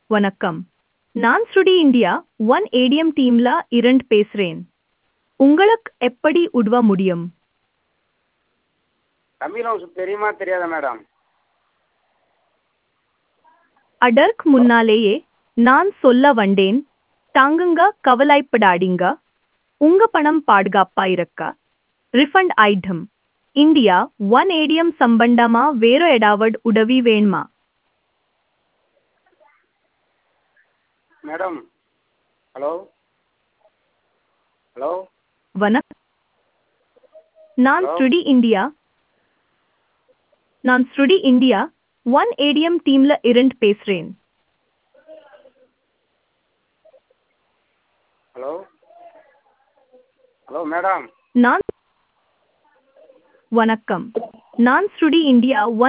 வணக்கம் நான் ஸ்ருடி இந்தியா ஒன் ஏடிஎம் டீம்ல இரண்டு பேசுறேன் உங்களுக்கு எப்படி உதவ முடியும் தமிழ் உங்களுக்கு தெரியுமா தெரியாதா மேடம் அதற்கு முன்னாலேயே நான் சொல்ல வந்தேன் தாங்குங்க கவலைப்படாதீங்க உங்க பணம் பாதுகாப்பா இருக்க refund item India one ATM சம்பந்தமா வேற ஏதாவது உதவி வேணுமா மேடம் ஹலோ ஹலோ வணக்கம் நான் Hello? ஸ்ருடி இந்தியா நான் ஸ்ருடி இந்தியா ஒன் ஏடிஎம் டீம்ல இரண்டு பேசுறேன் ஹலோ ஹலோ மேடம் நான் வணக்கம் நான் ஸ்ருடி இந்தியா ஒன்